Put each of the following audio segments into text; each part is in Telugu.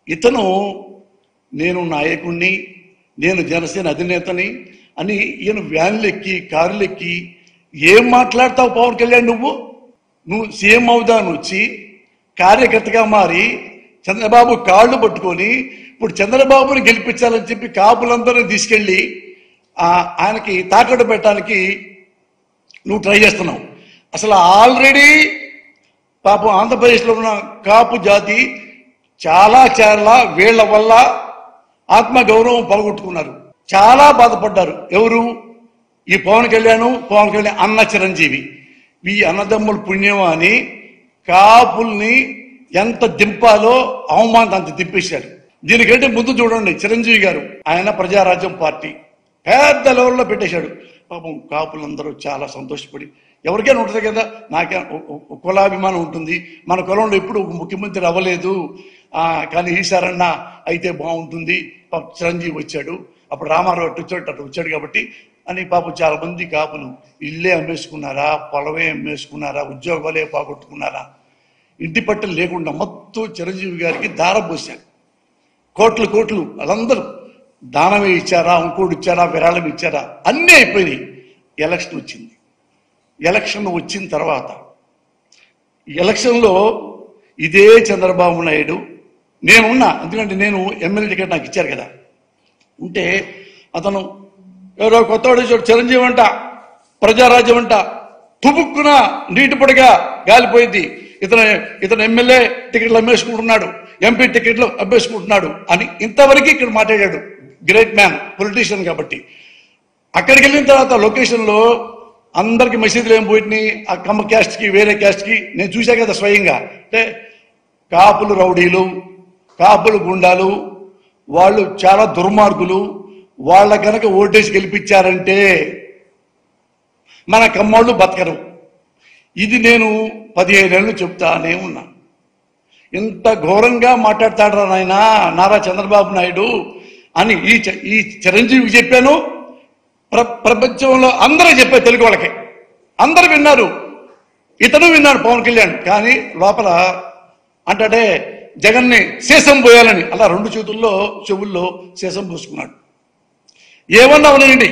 ఇతను నేను నాయకుణ్ణి నేను జనసేన అధినేతని అని ఈయన వ్యాన్లు ఎక్కి కార్లు ఎక్కి ఏం మాట్లాడతావు పవన్ కళ్యాణ్ నువ్వు నువ్వు సీఎం అవుదాను వచ్చి కార్యకర్తగా మారి చంద్రబాబు కాళ్ళు పట్టుకొని ఇప్పుడు చంద్రబాబుని గెలిపించాలని చెప్పి కాపులందరినీ తీసుకెళ్ళి ఆ, ఆయనకి తాకట్టు పెట్టడానికి నువ్వు ట్రై చేస్తున్నావు అసలు ఆల్రెడీ పాపం ఆంధ్రప్రదేశ్లో ఉన్న కాపు జాతి చాలా చాలా వీళ్ళ వల్ల ఆత్మ గౌరవం పోగొట్టుకున్నారు చాలా బాధపడ్డారు ఎవరు ఈ పవన్ కళ్యాణ్ పవన్ కళ్యాణ్ అన్న చిరంజీవి ఈ అన్నదమ్ముల పుణ్యం అని కాపుల్ని ఎంత దింపాలో అవమానం అంత దింపేశారు దీనికంటే ముందు చూడండి చిరంజీవి గారు ఆయన ప్రజారాజ్యం పార్టీ పెద్ద లెవెల్లో పెట్టేశాడు పాపం కాపులందరూ చాలా సంతోషపడి ఎవరికైనా ఉంటుంది కదా నాకే ఒ- ఒ- ఒ- కులాభిమానం ఉంటుంది మన కులంలో ఎప్పుడు ఒక ముఖ్యమంత్రి అవ్వలేదు ఆ, కానీ ఈసారన్నా అయితే బాగుంటుంది పాపం చిరంజీవి వచ్చాడు అప్పుడు రామారావు అటు వచ్చాడు అటు వచ్చాడు కాబట్టి అని పాపం చాలా మంది కాపులు ఇల్లే అమ్మేసుకున్నారా పొలమే అమ్మేసుకున్నారా ఉద్యోగాలే పోగొట్టుకున్నారా ఇంటి పట్టలు లేకుండా మొత్తం చిరంజీవి గారికి దారపోశారు కోట్లు కోట్లు వాళ్ళందరూ దానమే ఇచ్చారా ఇంకోటి ఇచ్చారా విరాళం ఇచ్చారా అన్నీ అయిపోయినాయి ఎలక్షన్ వచ్చింది ఎలక్షన్ వచ్చిన తర్వాత ఎలక్షన్లో ఇదే చంద్రబాబు నాయుడు నేనున్నా ఎందుకంటే నేను ఎమ్మెల్యే టికెట్ నాకు ఇచ్చారు కదా ఉంటే అతను ఎవరో కొత్తవాడు వచ్చాడు చిరంజీవి అంట ప్రజారాజ్యం అంట తుపుక్కున నీటి పొడిగా గాలిపోయింది ఇతను ఇతను ఎమ్మెల్యే టికెట్లు అమ్మేసుకుంటున్నాడు ఎంపీ టికెట్లు అమ్మేసుకుంటున్నాడు అని ఇంతవరకు ఇక్కడ మాట్లాడాడు గ్రేట్ మ్యాన్ పొలిటీషియన్ కాబట్టి అక్కడికి వెళ్ళిన తర్వాత లొకేషన్లో అందరికి మసీదులు ఏం పోయినాయి ఆ కమ్మ క్యాస్ట్కి వేరే క్యాస్ట్కి నేను చూసా కదా స్వయంగా అంటే కాపులు రౌడీలు కాపులు గుండాలు వాళ్ళు చాలా దుర్మార్గులు వాళ్ళ కనుక ఓటేసి గెలిపించారంటే మన కమ్మోళ్ళు బతకరు ఇది నేను పదిహేనేళ్ళు చెప్తానే ఉన్నా ఇంత ఘోరంగా మాట్లాడతాడు నాయన నారా చంద్రబాబు నాయుడు అని ఈ చ- ఈ చిరంజీవికి చెప్పాను ప్ర ప్రపంచంలో అందరూ చెప్పారు తెలుగు వాళ్ళకి అందరూ విన్నారు ఇతను విన్నాడు పవన్ కళ్యాణ్ కానీ లోపల అంటాడే జగన్ని శేషం పోయాలని అలా రెండు చేతుల్లో చెవుల్లో శేషం పూసుకున్నాడు ఏమన్నా ఉన్నాయండి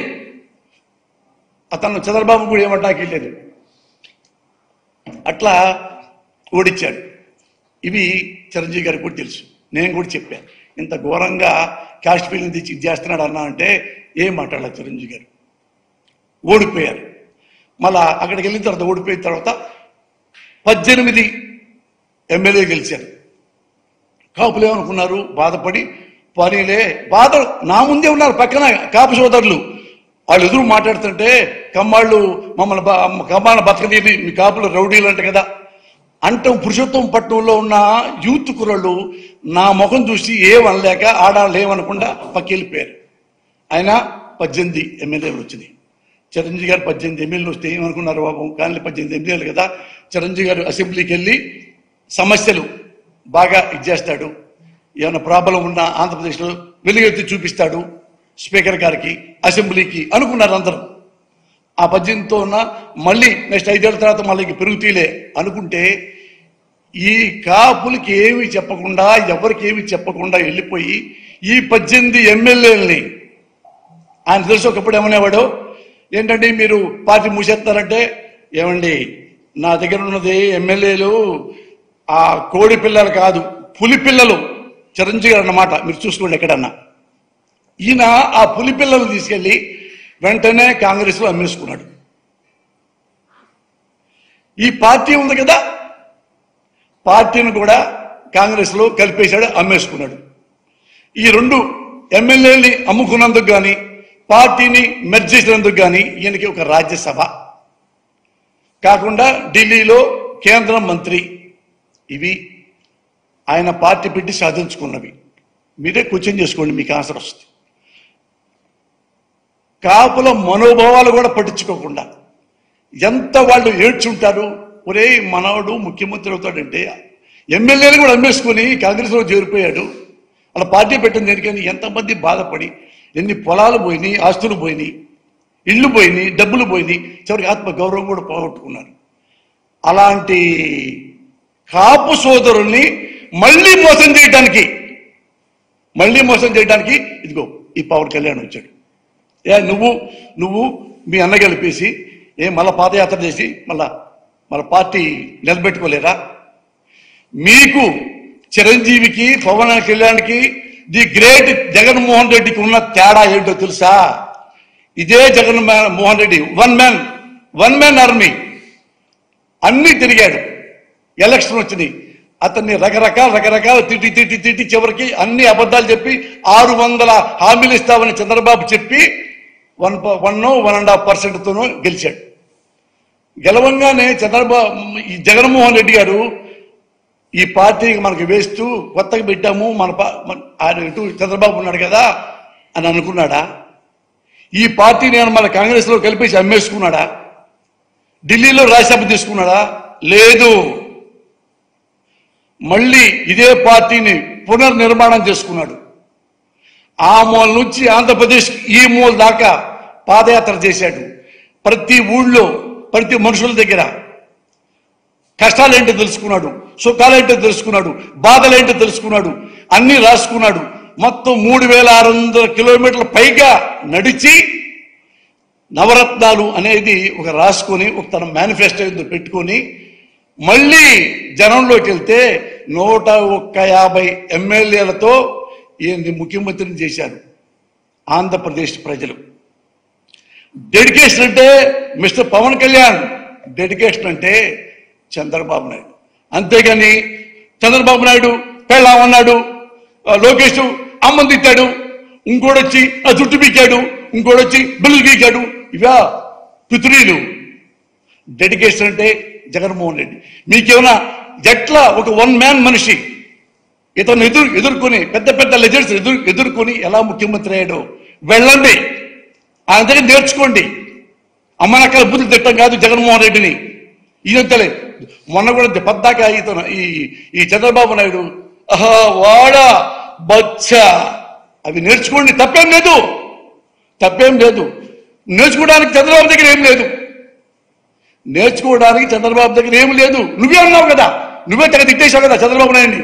అతను చంద్రబాబు కూడా ఏమంటాకి లేదు అట్లా ఓడిచ్చాడు ఇవి చిరంజీవి గారికి కూడా తెలుసు నేను కూడా చెప్పాను ఇంత ఘోరంగా క్యాస్ట్ ఫీలింగ్ తెచ్చి ఇది చేస్తున్నాడు అన్నా అంటే ఏం మాట్లాడలేదు చిరంజీవి గారు ఓడిపోయారు మళ్ళా అక్కడికి వెళ్ళిన తర్వాత ఓడిపోయిన తర్వాత పద్దెనిమిది ఎమ్మెల్యే గెలిచారు కాపులు ఏమనుకున్నారు బాధపడి పనిలే బాధ నా ముందే ఉన్నారు పక్కన కాపు సోదరులు వాళ్ళు ఎదురు మాట్లాడుతుంటే కమ్మాళ్ళు మమ్మల్ని బ- కమ్మాళ్ళ బతకనీది మీ కాపులు రౌడీలు అంట కదా అంటాం పురుషోత్తం పట్టణంలో ఉన్న యూత్ కుర్రలు నా ముఖం చూసి ఏమనలేక ఆడాళ్ళు ఏమనకుండా పక్కెళ్ళిపోయారు ఆయన పద్దెనిమిది ఎమ్మెల్యేలు వచ్చినాయి చిరంజీవి గారు పద్దెనిమిది ఎమ్మెల్యేలు వస్తే ఏమనుకున్నారు బాబు కానీ పద్దెనిమిది ఎమ్మెల్యేలు కదా చిరంజీవి గారు అసెంబ్లీకి వెళ్ళి సమస్యలు బాగా ఇచ్చేస్తాడు ఏమైనా ప్రాబ్లం ఉన్నా ఆంధ్రప్రదేశ్లో వెలుగెత్తి చూపిస్తాడు స్పీకర్ గారికి అసెంబ్లీకి అనుకున్నారు అందరూ ఆ పద్దెనిమిదితో ఉన్న మళ్ళీ నెక్స్ట్ ఐదేళ్ల తర్వాత మళ్ళీ ఇంక పెరుగుతీలే అనుకుంటే ఈ కాపులకి ఏమి చెప్పకుండా ఎవరికి ఏమి చెప్పకుండా వెళ్ళిపోయి ఈ పద్దెనిమిది ఎమ్మెల్యేలని ఆయన తెలుసు ఒకప్పుడు ఏమనేవాడు ఏంటంటే మీరు పార్టీ మూసేస్తారంటే ఏమండి నా దగ్గర ఉన్నది ఎమ్మెల్యేలు ఆ కోడి పిల్లలు కాదు పులి పిల్లలు చిరంజీవి గారు అన్నమాట మీరు చూసుకోండి ఎక్కడన్నా ఈయన ఆ పులి పిల్లలు తీసుకెళ్లి వెంటనే కాంగ్రెస్లో అమ్మేసుకున్నాడు ఈ పార్టీ ఉంది కదా పార్టీని కూడా కాంగ్రెస్లో కలిపేశాడు అమ్మేసుకున్నాడు ఈ రెండు ఎమ్మెల్యేని అమ్ముకున్నందుకు కానీ పార్టీని మెర్జ్ చేసినందుకు కానీ ఈయనకి ఒక రాజ్యసభ కాకుండా ఢిల్లీలో కేంద్ర మంత్రి ఇవి ఆయన పార్టీ పెట్టి సాధించుకున్నవి మీరే క్వశ్చన్ చేసుకోండి మీకు ఆన్సర్ వస్తుంది కాపుల మనోభావాలు కూడా పట్టించుకోకుండా ఎంత వాళ్ళు ఏడ్చుంటారు ఒరే మనవడు ముఖ్యమంత్రి అవుతాడంటే ఎమ్మెల్యేలు కూడా అమ్మేసుకుని కాంగ్రెస్లో చేరిపోయాడు అలా పార్టీ పెట్టిన దేనికని ఎంతమంది బాధపడి ఎన్ని పొలాలు పోయినాయి ఆస్తులు పోయినాయి ఇళ్ళు పోయినాయి డబ్బులు పోయినాయి చివరికి ఆత్మ గౌరవం కూడా పోగొట్టుకున్నారు అలాంటి కాపు సోదరుల్ని మళ్ళీ మోసం చేయడానికి మళ్ళీ మోసం చేయడానికి ఇదిగో ఈ పవన్ కళ్యాణ్ వచ్చాడు ఏ నువ్వు నువ్వు మీ అన్న కలిపేసి ఏ మళ్ళా పాదయాత్ర చేసి మళ్ళా మళ్ళా పార్టీ నిలబెట్టుకోలేరా మీకు చిరంజీవికి పవన్ కళ్యాణ్కి ది గ్రేట్ జగన్మోహన్ రెడ్డికి ఉన్న తేడా ఏంటో తెలుసా ఇదే జగన్ మ్యా- Mohan Reddy one man one man army అన్ని తిరిగాడు ఎలక్షన్ వచ్చినాయి అతన్ని రకరకాల రకరకాల తిట్టి తిట్టి తిట్టి చివరికి అన్ని అబద్ధాలు చెప్పి ఆరు వందల హామీలు ఇస్తామని చంద్రబాబు చెప్పి one one one and half పర్సెంట్తోనూ గెలిచాడు గెలవంగానే చంద్రబాబు ఈ జగన్మోహన్ రెడ్డి గారు ఈ పార్టీకి మనకి వేస్తూ కొత్తగా పెట్టాము మన పా- మన- ఆయన ఇటు చంద్రబాబు ఉన్నాడు కదా అని అనుకున్నాడా ఈ పార్టీ నేను మన కాంగ్రెస్ లో కలిపేసి అమ్మేసుకున్నాడా ఢిల్లీలో రాజ్యసభ తీసుకున్నాడా లేదు మళ్ళీ ఇదే పార్టీని పునర్నిర్మాణం చేసుకున్నాడు ఆ మూల నుంచి ఆంధ్రప్రదేశ్ ఈ మూల దాకా పాదయాత్ర చేశాడు ప్రతి ఊళ్ళో ప్రతి మనుషుల దగ్గర కష్టాలేంటో తెలుసుకున్నాడు సుఖాలేంటో తెలుసుకున్నాడు బాధలేంటో తెలుసుకున్నాడు అన్ని రాసుకున్నాడు మొత్తం మూడు వేల ఆరు వందల కిలోమీటర్ల పైగా నడిచి నవరత్నాలు అనేది ఒక రాసుకొని ఒక తన మేనిఫెస్టో ఏదో పెట్టుకొని మళ్ళీ జనంలోకి వెళ్తే నూట ఒక్క యాభై ఎమ్మెల్యేలతో ఈయన్ని ముఖ్యమంత్రిని చేశారు ఆంధ్రప్రదేశ్ ప్రజలు డెడికేషన్ అంటే మిస్టర్ పవన్ కళ్యాణ్ డెడికేషన్ అంటే చంద్రబాబు నాయుడు అంతేగాని చంద్రబాబు నాయుడు పెళ్ళామన్నాడు ఆ, లోకేష్ అమ్మని తిట్టాడు ఇంకోడొచ్చి ఆ జుట్టు పీకాడు ఇంకోడొచ్చి బిల్లు పీకాడు ఇవా పితురీలు డెడికేషన్ అంటే జగన్మోహన్ రెడ్డి మీకేమైనా ఎట్లా ఒక వన్ మ్యాన్ మనిషి ఇతను ఎదురు ఎదుర్కొని పెద్ద పెద్ద లెజెండ్స్ ఎదురు ఎదుర్కొని ఎలా ముఖ్యమంత్రి అయ్యాడో వెళ్ళండి ఆయన దగ్గర నేర్చుకోండి అమ్మనక్కల బుద్ధి తిట్టం కాదు జగన్మోహన్ రెడ్డిని ఈయనొద్దలే మొన్న కూడా పద్దాక ఇతను ఈ ఈ చంద్రబాబు నాయుడు ఆహా వాడా బచ్చా అవి నేర్చుకోండి తప్పేం లేదు తప్పేం లేదు నేర్చుకోవడానికి చంద్రబాబు దగ్గర ఏం లేదు నేర్చుకోవడానికి చంద్రబాబు దగ్గర ఏం లేదు నువ్వే అన్నావు కదా నువ్వే తెగ తిట్టేశావు కదా చంద్రబాబు నాయుడిని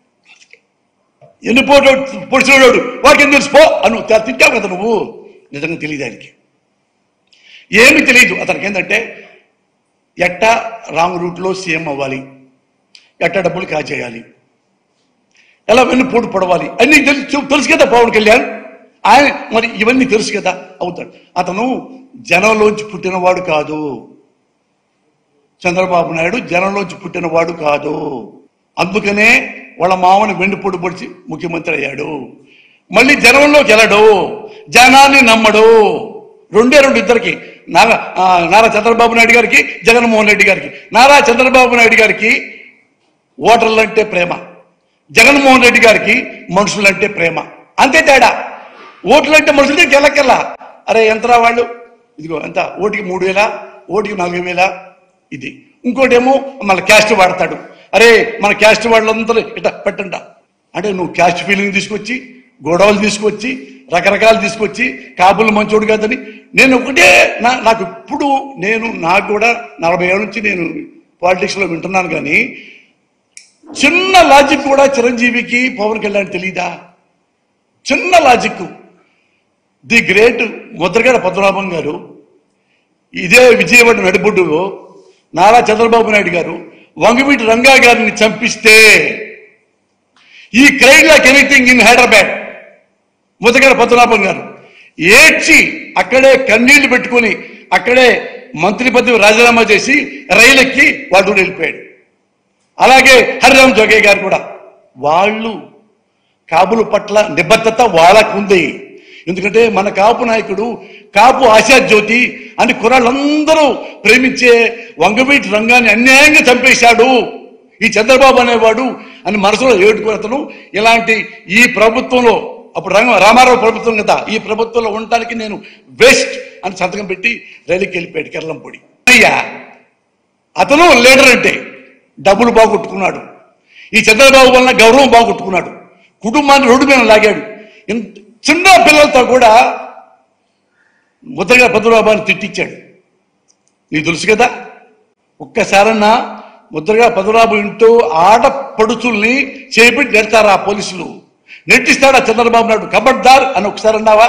ఎన్ని పోటీ పొడిచినోడు వాడికి ఎందుకు తెలుసు పో అను త- తిట్టావు కదా నువ్వు నిజంగా తెలియదు ఆయనకి ఏమి తెలియదు అతనికి ఏంటంటే ఎట్టా రాంగ్ రూట్లో సీఎం అవ్వాలి ఎట్టా డబ్బులు కాజేయాలి ఎలా వెన్ను పోటు పడవాలి అన్ని తెలుసు తెలుసు కదా పవన్ కళ్యాణ్ ఆయన మరి ఇవన్నీ తెలుసు కదా అవుతాడు అతను జనంలోంచి పుట్టినవాడు కాదు చంద్రబాబు నాయుడు జనంలోంచి పుట్టినవాడు కాదు అందుకనే వాళ్ళ మామని వెండిపొడి పొడిచి ముఖ్యమంత్రి అయ్యాడు మళ్ళీ జనంలోకి వెళ్ళడు జనాన్ని నమ్మడు రెండే రెండు ఇద్దరికి నారా ఆ, నారా చంద్రబాబు నాయుడు గారికి జగన్మోహన్ రెడ్డి గారికి నారా చంద్రబాబు నాయుడు గారికి ఓటర్లంటే ప్రేమ జగన్మోహన్ రెడ్డి గారికి మనుషులంటే ప్రేమ అంతే తేడా ఓట్లంటే మనుషులే గెలకెల్లా అరే ఎంతరా వాళ్ళు ఇదిగో ఎంత ఓటికి మూడు వేల ఓటికి నాలుగు వేల ఇది ఇంకోటేమో మళ్ళీ క్యాస్ట్ వాడతాడు అరే మన క్యాస్ట్ వాళ్ళందరూ ఇట పెట్టంట అంటే నువ్వు క్యాస్ట్ ఫీలింగ్ తీసుకొచ్చి గొడవలు తీసుకొచ్చి రకరకాలు తీసుకొచ్చి కాబుల్ మంచోడు కాదని నేను ఒకటే నా నాకు ఇప్పుడు నేను నాకు కూడా నలభై ఏళ్ళ నుంచి నేను పాలిటిక్స్లో వింటున్నాను కానీ చిన్న లాజిక్ కూడా చిరంజీవికి పవన్ కళ్యాణ్ తెలీదా చిన్న logic the great Mudragada Padmanabham garu ఇదే విజయవాడ నడిబొడ్డులో నారా చంద్రబాబు నాయుడు గారు వంగవీటి రంగా గారిని చంపిస్తే ఈ cried like anything in Hyderabad Mudragada Padmanabham garu ఏడ్చి అక్కడే కన్నీళ్లు పెట్టుకొని అక్కడే మంత్రి పదవి రాజీనామా చేసి రైలు ఎక్కి వాడు వెళ్ళిపోయాడు అలాగే హరిరామ్ జోగే గారు కూడా వాళ్ళు కాపుల పట్ల నిబద్ధత వాళ్ళకుంది ఎందుకంటే మన కాపు నాయకుడు కాపు ఆశా జ్యోతి అని కుర్రాళ్ళందరూ ప్రేమించే వంగవీటి రంగాన్ని అన్యాయంగా చంపేశాడు ఈ చంద్రబాబు అనేవాడు అని మనసులో ఏడుకుని అతను ఇలాంటి ఈ ప్రభుత్వంలో అప్పుడు రంగ రామారావు ప్రభుత్వం కదా ఈ ప్రభుత్వంలో ఉండటానికి నేను వేస్ట్ అని సంతకం పెట్టి రైలుకి వెళ్ళిపోయాడు కెరళంపొడి అయ్యా అతను లీడర్ అంటే డబ్బులు బాగొట్టుకున్నాడు ఈ చంద్రబాబు వలన గౌరవం బాగొట్టుకున్నాడు కుటుంబాన్ని రోడ్డు మీద లాగాడు ఇంత చిన్న పిల్లలతో కూడా ముద్రగా పద్మనాభాన్ని తిట్టించాడు నీకు తెలుసు కదా ఒక్కసారన్నా ముద్రగా పద్మనాభం ఇంటూ ఆడపడుచుల్ని చేపెట్టి నెడతారు ఆ పోలీసులు నెట్టిస్తాడా చంద్రబాబు నాయుడు కబడ్దార్ అని ఒకసారి అన్నావా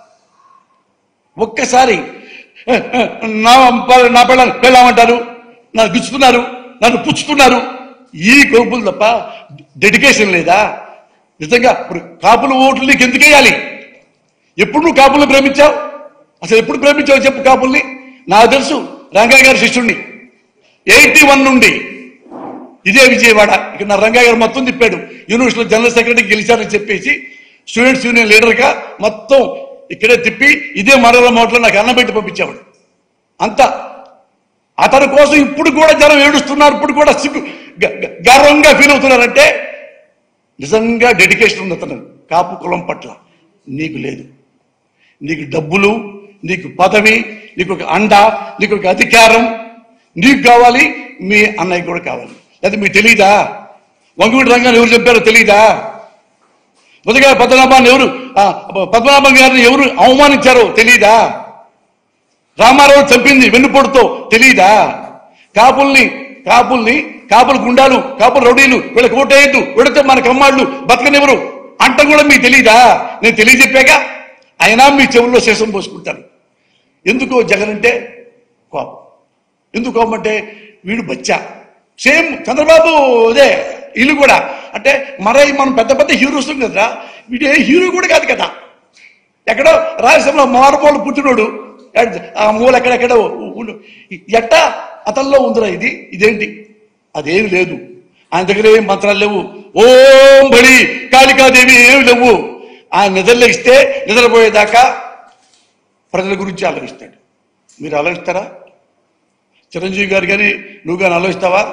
ఒక్కసారి "ఏ, ఏ, నా ప- నా పిల్లలు వెళ్ళామంటారు నన్ను గుచ్చుతున్నారు నన్ను పుచ్చుతున్నారు ఈ కోపులు తప్ప డెడికేషన్ లేదా నిజంగా ఇప్పుడు కాపుల ఓట్లు నీకు ఎందుకు వేయాలి ఎప్పుడు నువ్వు కాపుల్ని ప్రేమించావు అసలు ఎప్పుడు ప్రేమించావు చెప్పు కాపుల్ని నాకు తెలుసు రంగయ్య గారి శిష్యుణ్ణి ఎయిటీ వన్ నుండి ఇదే విజయవాడ ఇక్కడ నా రంగయ్య గారు మొత్తం తిప్పాడు యూనివర్సిటీలో జనరల్ సెక్రటరీ గెలిచారని చెప్పేసి స్టూడెంట్స్ యూనియన్ లీడర్గా మొత్తం ఇక్కడే తిప్పి ఇదే మరల మోట్లో నాకు అన్నం పెట్టి పంపించేవాడు అంత అతని కోసం ఇప్పుడు కూడా జనం ఏడుస్తున్నారు ఇప్పుడు కూడా సిగ్గు గ- గ- గర్వంగా ఫీల్ అవుతున్నారంటే నిజంగా డెడికేషన్ ఉంది అతను కాపు కులం పట్ల నీకు లేదు నీకు డబ్బులు నీకు పదవి నీకు ఒక అండ నీకు ఒక అధికారం నీకు కావాలి మీ అన్నయ్య కూడా కావాలి అది మీకు తెలీదా వంగుడి రంగాన్ని ఎవరు చెప్పారో తెలీదా మొదటిగా పద్మనాభాన్ని ఎవరు ఆ, పద్మనాభం గారిని ఎవరు అవమానించారో తెలీదా రామారావు చంపింది వెన్నుపోటుతో తెలీదా కాపుల్ని కాపుల్ని కాపుల గుండాలు కాపుల రౌడీలు వీళ్ళకి ఓటేయద్దు వీడితే మన కమ్మాళ్ళు బతకనివ్వరు అంట కూడా మీకు తెలీదా నేను తెలియజెప్పాక అయినా మీ చెవుల్లో శేషం పోసుకుంటారు ఎందుకు జగన్ అంటే కోపం ఎందుకు కోపం అంటే వీడు బచ్చా సేమ్ చంద్రబాబు అదే వీళ్ళు కూడా అంటే మరై మనం పెద్ద పెద్ద హీరోస్ కదరా వీడు ఏ హీరో కూడా కాదు కదా ఎక్కడో రాయలసీమలో మారుమూల పుట్టినోడు ఎడ్- ఆ మూల ఎక్కడెక్కడో ఉండు. ఎట్టా అతనిలో ఉందిరా ఇది ఇదేంటి అదేమి లేదు ఆయన దగ్గర ఏం మంత్రాలు లేవు ఓం బడి కాళికాదేవి ఏమి లేవు ఆయన నిద్రలో ఇస్తే నిద్రపోయేదాకా ప్రజల గురించి ఆలోచిస్తాడు మీరు ఆలోచిస్తారా చిరంజీవి గారు కానీ నువ్వు కానీ ఆలోచిస్తావా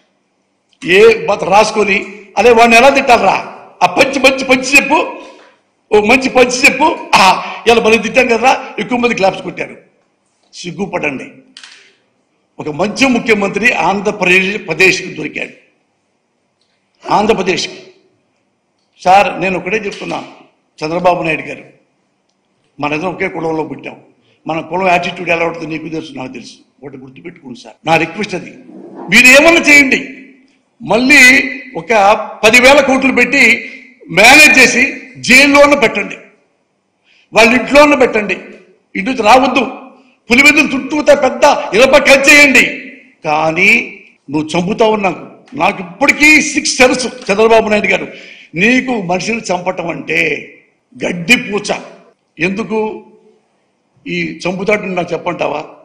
ఏ బత రాసుకొని అదే వాడిని ఎలా తిట్టాలరా ఆ పంచి మంచి పంచి చెప్పు ఓ మంచి పంచి చెప్పు ఆ ఇలా మనం తిట్టాం కదరా ఎక్కువ మంది క్లాప్స్ కొట్టారు సిగ్గుపడండి ఒక మంచి ముఖ్యమంత్రి ఆంధ్రప్రదేశ్ ప్రదేశ్కి దొరికాడు ఆంధ్రప్రదేశ్కి సార్ నేను ఒకటే చెప్తున్నా చంద్రబాబు నాయుడు గారు మన ఇద్దరం ఒకే కులంలో పుట్టాం మన కులం యాటిట్యూడ్ ఎలా ఉంటుందో నీకు తెలుసు నాకు తెలుసు ఒకటి గుర్తుపెట్టుకోండి సార్ నా రిక్వెస్ట్ అది మీరు ఏమన్నా చేయండి మళ్ళీ ఒక పదివేల కోట్లు పెట్టి మేనేజ్ చేసి జైల్లోనే పెట్టండి వాళ్ళ ఇంట్లోనే పెట్టండి ఇంటి నుంచి రావద్దు పులివెందులు చుట్టూతా పెద్ద ఇరప చేయండి కానీ నువ్వు చంపుతావు నాకు నాకు ఇప్పటికీ సిక్స్ తెలుసు చంద్రబాబు నాయుడు గారు నీకు మనిషిని చంపటం అంటే గడ్డి పూచ ఎందుకు ఈ చంపుతాడు నాకు చెప్పంటావా